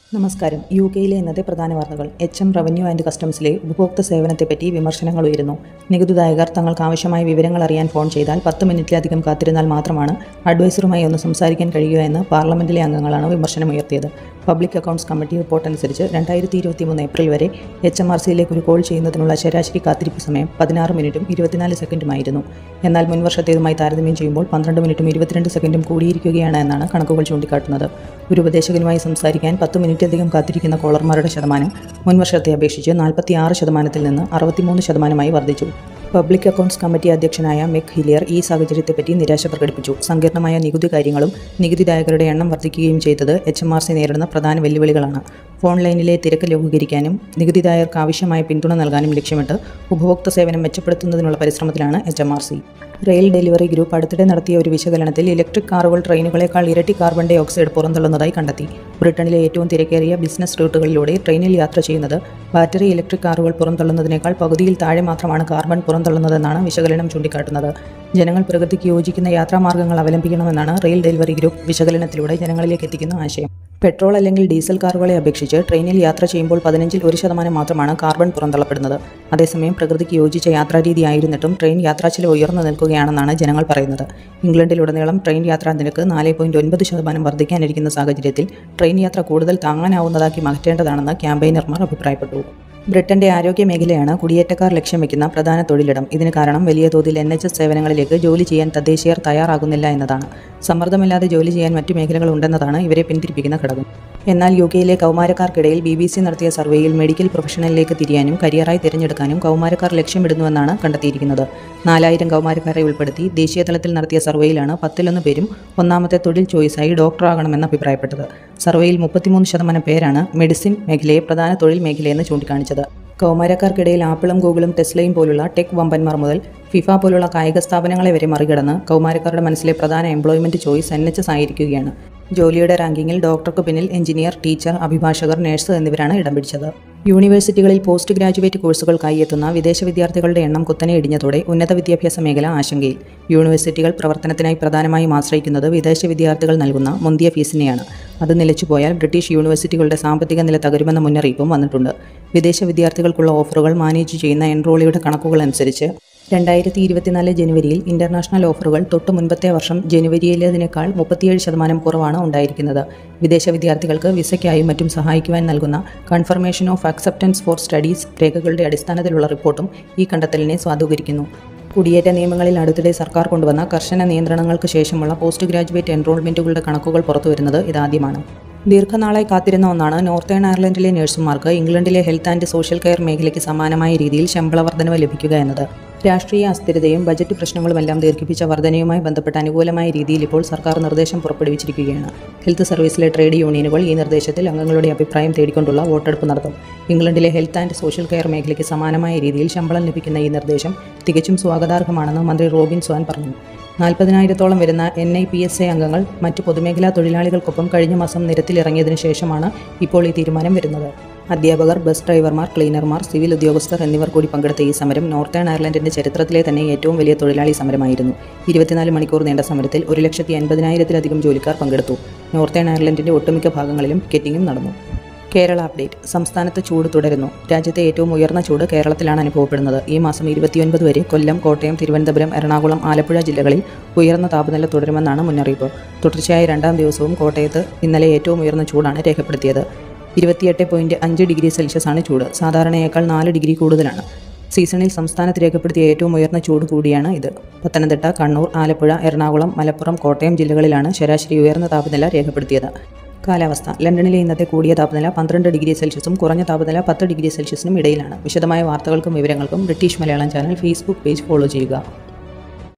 നമസ്കാരം യു കെയിലെ ഇന്നത്തെ പ്രധാന വാർത്തകൾ എച്ച് എം റവന്യൂ ആൻഡ് കസ്റ്റംസിലെ ഉപഭോക്തൃ സേവനത്തെപ്പറ്റി വിമർശനങ്ങൾ ഉയരുന്നു നികുതിദായകർ തങ്ങൾക്ക് ആവശ്യമായ വിവരങ്ങൾ അറിയാൻ ഫോൺ ചെയ്താൽ പത്ത് മിനിറ്റിലധികം കാത്തിരുന്നാൽ മാത്രമാണ് അഡ്വൈസറുമായി ഒന്ന് സംസാരിക്കാൻ കഴിയുക എന്ന് പാർലമെന്റിലെ അംഗങ്ങളാണ് വിമർശനമുയർത്തിയത് പബ്ലിക് അക്കൗണ്ട്സ് കമ്മിറ്റി റിപ്പോർട്ട് അനുസരിച്ച് രണ്ടായിരത്തി ഇരുപത്തി മൂന്ന് ഏപ്രിൽ വരെ എച്ച് എം ആർ സിയിലേക്ക് ഒരു കോൾ ചെയ്യുന്നതിനുള്ള ശരാശരി കാത്തിരിപ്പ് സമയം പതിനാറ് മിനിറ്റും ഇരുപത്തിനാല് സെക്കൻഡുമായിരുന്നു എന്നാൽ മുൻവർഷത്തേതുമായി താരതമ്യം ചെയ്യുമ്പോൾ പന്ത്രണ്ട് മിനിറ്റും ഇരുപത്തിരണ്ട് സെക്കൻഡും കൂടിയിരിക്കുകയാണ് എന്നാണ് കണക്കുകൾ ചൂണ്ടിക്കാട്ടുന്നത് ഒരു ഉപദേശകനുമായി സംസാരിക്കാൻ പത്ത് മിനിറ്റധികം കാത്തിരിക്കുന്ന കോളർമാരുടെ ശതമാനം മുൻവർഷത്തെ അപേക്ഷിച്ച് നാൽപ്പത്തി ആറ് ശതമാനത്തിൽ നിന്ന് അറുപത്തിമൂന്ന് ശതമാനമായി വർദ്ധിച്ചു പബ്ലിക് അക്കൗണ്ട്സ് കമ്മിറ്റി അധ്യക്ഷനായ മെക് ഹിലിയർ ഈ സാഹചര്യത്തെപ്പറ്റി നിരാശ പ്രകടിപ്പിച്ചു സങ്കീർണമായ നികുതി കാര്യങ്ങളും നികുതിദായകരുടെ എണ്ണം വർദ്ധിക്കുകയും ചെയ്തത് എച്ച് എം ആർ സി നേരിടുന്ന പ്രധാന വെല്ലുവിളികളാണ് ഫോൺ ലൈനിലെ തിരക്ക് ലഘൂകരിക്കാനും നികുതിദായകർക്ക് ആവശ്യമായ പിന്തുണ നൽകാനും ലക്ഷ്യമിട്ട് ഉപഭോക്തൃ സേവനം മെച്ചപ്പെടുത്തുന്നതിനുള്ള പരിശ്രമത്തിലാണ് H M R C rail delivery group അടുത്തിടെ നടത്തിയ ഒരു വിശകലനത്തിൽ ഇലക്ട്രിക് കാറുകൾ ട്രെയിനുകളെക്കാൾ ഇരട്ടി കാർബൺ ഡൈ ഓക്സൈഡ് പുറന്തള്ളുന്നതായി കണ്ടെത്തി ബ്രിട്ടനിലെ ഏറ്റവും തിരക്കേറിയ ബിസിനസ് റൂട്ടുകളിലൂടെ ട്രെയിനിൽ യാത്ര ചെയ്യുന്നത് ബാറ്ററി ഇലക്ട്രിക് കാറുകൾ പുറന്തള്ളുന്നതിനേക്കാൾ പകുതിയിൽ താഴെ മാത്രമാണ് കാർബൺ പുറന്തള്ളുന്നതെന്നാണ് വിശകലനം ചൂണ്ടിക്കാട്ടുന്നത് ജനങ്ങൾ പ്രകൃതിക്ക് യോജിക്കുന്ന യാത്രാമാർഗ്ഗങ്ങൾ അവലംബിക്കണമെന്നാണ് റെയിൽ ഡെലിവറി ഗ്രൂപ്പ് വിശകലനത്തിലൂടെ ജനങ്ങളിലേക്ക് എത്തിക്കുന്ന ആശയം പെട്രോൾ അല്ലെങ്കിൽ ഡീസൽ കാറുകളെ അപേക്ഷിച്ച് ട്രെയിനിൽ യാത്ര ചെയ്യുമ്പോൾ പതിനഞ്ചിൽ ഒരു ശതമാനം മാത്രമാണ് കാർബൺ പുറന്തള്ളപ്പെടുന്നത് അതേസമയം പ്രകൃതിക്ക് യോജിച്ച യാത്രാരീതി ആയിരുന്നിട്ടും ട്രെയിൻ യാത്രാച്ചിലവ് ഉയർന്നു നിൽക്കുകയാണെന്നാണ് ജനങ്ങൾ പറയുന്നത് ഇംഗ്ലണ്ടിലുടനീളം ട്രെയിൻ യാത്രാ നിരക്ക് നാല് പോയിന്റ് ഒൻപത് ശതമാനം വർദ്ധിക്കാനിരിക്കുന്ന സാഹചര്യത്തിൽ ട്രെയിൻ യാത്ര കൂടുതൽ താങ്ങാനാവുന്നതാക്കി മാറ്റേണ്ടതാണെന്ന് ക്യാമ്പയിനർമാർ അഭിപ്രായപ്പെട്ടു ബ്രിട്ടന്റെ ആരോഗ്യ മേഖലയാണ് കുടിയേറ്റക്കാർ ലക്ഷ്യം വെക്കുന്ന പ്രധാന തൊഴിലിടം ഇതിന് കാരണം വലിയ തോതിൽ എൻ എച്ച് എസ് സേവനങ്ങളിലേക്ക് ജോലി ചെയ്യാൻ തദ്ദേശീയർ തയ്യാറാകുന്നില്ല എന്നതാണ് സമ്മർദ്ദമില്ലാതെ ജോലി ചെയ്യാൻ മറ്റു മേഖലകൾ ഉണ്ടെന്നതാണ് ഇവരെ പിന്തിരിപ്പിക്കുന്ന ഘടകം എന്നാൽ യു കെയിലെ കൗമാരക്കാർക്കിടയിൽ ബി ബി സി നടത്തിയ സർവേയിൽ മെഡിക്കൽ പ്രൊഫഷണലിലേക്ക് തിരിയാനും കരിയറായി തിരഞ്ഞെടുക്കാനും കൗമാരക്കാർ ലക്ഷ്യമിടുന്നുവെന്നാണ് കണ്ടെത്തിയിരിക്കുന്നത് നാലായിരം കൗമാരക്കാരെ ഉൾപ്പെടുത്തി ദേശീയ തലത്തിൽ നടത്തിയ സർവേയിലാണ് പത്തിലൊന്ന് പേരും ഒന്നാമത്തെ തൊഴിൽ ചോയ്സായി ഡോക്ടറാകണമെന്ന് അഭിപ്രായപ്പെട്ടത് സർവേയിൽ മുപ്പത്തിമൂന്ന് ശതമാനം പേരാണ് മെഡിസിൻ മേഖലയെ പ്രധാന തൊഴിൽ മേഖലയെന്ന് ചൂണ്ടിക്കാണിച്ചത് കൗമാരക്കാർക്കിടയിൽ ആപ്പിളും ഗൂഗിളും ടെസ്ലയും പോലുള്ള ടെക് വമ്പന്മാർ മുതൽ ഫിഫ പോലുള്ള കായിക സ്ഥാപനങ്ങളെ വരെ മറികടന്ന് കൗമാരക്കാരുടെ മനസ്സിലെ പ്രധാന employment choice N H S ആയിരിക്കുകയാണ് ജോലിയുടെ റാങ്കിങ്ങിൽ ഡോക്ടർക്ക് പിന്നിൽ എഞ്ചിനീയർ ടീച്ചർ അഭിഭാഷകർ നഴ്സ് എന്നിവരാണ് ഇടം പിടിച്ചത് യൂണിവേഴ്സിറ്റികളിൽ പോസ്റ്റ് ഗ്രാജുവേറ്റ് കോഴ്സുകൾക്കായി എത്തുന്ന വിദേശ വിദ്യാർത്ഥികളുടെ എണ്ണം കുത്തനെ ഇടിഞ്ഞതോടെ ഉന്നത വിദ്യാഭ്യാസ മേഖല ആശങ്കയിൽ യൂണിവേഴ്സിറ്റികൾ പ്രവർത്തനത്തിനായി പ്രധാനമായും ആശ്രയിക്കുന്നത് വിദേശ വിദ്യാർത്ഥികൾ നൽകുന്ന മുന്തിയ ഫീസിനെയാണ് അത് നിലച്ചുപോയാൽ ബ്രിട്ടീഷ് യൂണിവേഴ്സിറ്റികളുടെ സാമ്പത്തിക നില തകരുമെന്ന മുന്നറിയിപ്പും വന്നിട്ടുണ്ട് വിദേശ വിദ്യാർത്ഥികൾക്കുള്ള ഓഫറുകൾ മാനേജ് ചെയ്യുന്ന എൻറോളിയുടെ കണക്കുകൾ അനുസരിച്ച് രണ്ടായിരത്തി ഇരുപത്തിനാല് ജനുവരിയിൽ ഇന്റർനാഷണൽ ഓഫറുകൾ തൊട്ട് മുൻപത്തെ വർഷം ജനുവരിയിലേതിനേക്കാൾ മുപ്പത്തിയേഴ് ശതമാനം കുറവാണ് ഉണ്ടായിരിക്കുന്നത് വിദേശ വിദ്യാർത്ഥികൾക്ക് വിസയ്ക്കായും മറ്റും സഹായിക്കുവാൻ നൽകുന്ന confirmation of acceptance for studies രേഖകളുടെ അടിസ്ഥാനത്തിലുള്ള റിപ്പോർട്ടും ഈ കണ്ടെത്തലിനെ സ്വാധീകരിക്കുന്നു കുടിയേറ്റ നിയമങ്ങളിൽ അടുത്തിടെ സർക്കാർ കൊണ്ടുവന്ന കർശന നിയന്ത്രണങ്ങൾക്ക് ശേഷമുള്ള പോസ്റ്റ് ഗ്രാജുവേറ്റ് എൻറോൾമെൻറ്റുകളുടെ കണക്കുകൾ പുറത്തുവരുന്നത് ഇതാദ്യമാണ് ദീർഘനാളായി കാത്തിരുന്ന ഒന്നാണ് നോർത്തേൺ അയർലൻഡിലെ നഴ്സുമാർക്ക് ഇംഗ്ലണ്ടിലെ ഹെൽത്ത് ആൻഡ് സോഷ്യൽ കെയർ മേഖലയ്ക്ക് സമാനമായ രീതിയിൽ ശമ്പള വർധനവ് ലഭിക്കുക എന്നത് രാഷ്ട്രീയ അസ്ഥിരതയും ബജറ്റ് പ്രശ്നങ്ങളുമെല്ലാം ദീർഘിപ്പിച്ച വർധനയുമായി ബന്ധപ്പെട്ട അനുകൂലമായ രീതിയിൽ ഇപ്പോൾ സർക്കാർ നിർദ്ദേശം പുറപ്പെടുവിച്ചിരിക്കുകയാണ് ഹെൽത്ത് സർവീസിലെ ട്രേഡ് യൂണിയനുകൾ ഈ നിർദ്ദേശത്തിൽ അംഗങ്ങളുടെ അഭിപ്രായം തേടിക്കൊണ്ടുള്ള വോട്ടെടുപ്പ് നടത്തും ഇംഗ്ലണ്ടിലെ ഹെൽത്ത് ആൻഡ് സോഷ്യൽ കെയർ മേഖലയ്ക്ക് സമാനമായ രീതിയിൽ ശമ്പളം ലഭിക്കുന്ന ഈ നിർദ്ദേശം തികച്ചും സ്വാഗതാർഹമാണെന്ന് മന്ത്രി റോബിൻ സ്വാൻ പറഞ്ഞു നാൽപ്പതിനായിരത്തോളം വരുന്ന N I P S A അംഗങ്ങൾ മറ്റ് പൊതുമേഖലാ തൊഴിലാളികൾക്കൊപ്പം കഴിഞ്ഞ മാസം നിരത്തിലിറങ്ങിയതിനു ശേഷമാണ് ഇപ്പോൾ ഈ തീരുമാനം വരുന്നത് അധ്യാപകർ ബസ് ഡ്രൈവർമാർ ക്ലീനർമാർ സിവിൽ ഉദ്യോഗസ്ഥർ എന്നിവർ കൂടി പങ്കെടുത്ത ഈ സമരം നോർത്തേൺ അയർലൻഡിന്റെ ചരിത്രത്തിലെ തന്നെ ഏറ്റവും വലിയ തൊഴിലാളി സമരമായിരുന്നു ഇരുപത്തിനാല് മണിക്കൂർ നീണ്ട സമരത്തിൽ ഒരു ലക്ഷത്തി അൻപതിനായിരത്തിലധികം ജോലിക്കാർ പങ്കെടുത്തു നോർത്തേൺ അയർലൻഡിന്റെ ഒട്ടുമിക്ക ഭാഗങ്ങളിലും പിക്കറ്റിംഗും നടന്നു കേരള അപ്ഡേറ്റ് സംസ്ഥാനത്ത് ചൂട് തുടരുന്നു രാജ്യത്തെ ഏറ്റവും ഉയർന്ന ചൂട് കേരളത്തിലാണ് അനുഭവപ്പെടുന്നത് ഈ മാസം ഇരുപത്തിയൊൻപത് വരെ കൊല്ലം കോട്ടയം തിരുവനന്തപുരം എറണാകുളം ആലപ്പുഴ ജില്ലകളിൽ ഉയർന്ന താപനില തുടരുമെന്നാണ് മുന്നറിയിപ്പ് തുടർച്ചയായ രണ്ടാം ദിവസവും കോട്ടയത്ത് ഇന്നലെ ഏറ്റവും ഉയർന്ന ചൂടാണ് രേഖപ്പെടുത്തിയത് ഇരുപത്തിയെട്ട് പോയിൻറ്റ് അഞ്ച് ഡിഗ്രി സെൽഷ്യസ് ആണ് ചൂട് സാധാരണയേക്കാൾ നാല് ഡിഗ്രി കൂടുതലാണ് സീസണിൽ സംസ്ഥാനത്ത് രേഖപ്പെടുത്തിയ ഏറ്റവും ഉയർന്ന ചൂട് കൂടിയാണ് ഇത് പത്തനംതിട്ട കണ്ണൂർ ആലപ്പുഴ എറണാകുളം മലപ്പുറം കോട്ടയം ജില്ലകളിലാണ് ശരാശരി ഉയർന്ന താപനില രേഖപ്പെടുത്തിയത് കാലാവസ്ഥ ലണ്ടനിലെ ഇന്നത്തെ കൂടിയ താപനില പന്ത്രണ്ട് ഡിഗ്രി സെൽഷ്യസും കുറഞ്ഞ താപനില പത്ത് ഡിഗ്രി സെൽഷ്യസിനും ഇടയിലാണ് വിശദമായ വാർത്തകൾക്കും വിവരങ്ങൾക്കും British Malayalam channel Facebook page follow ചെയ്യുക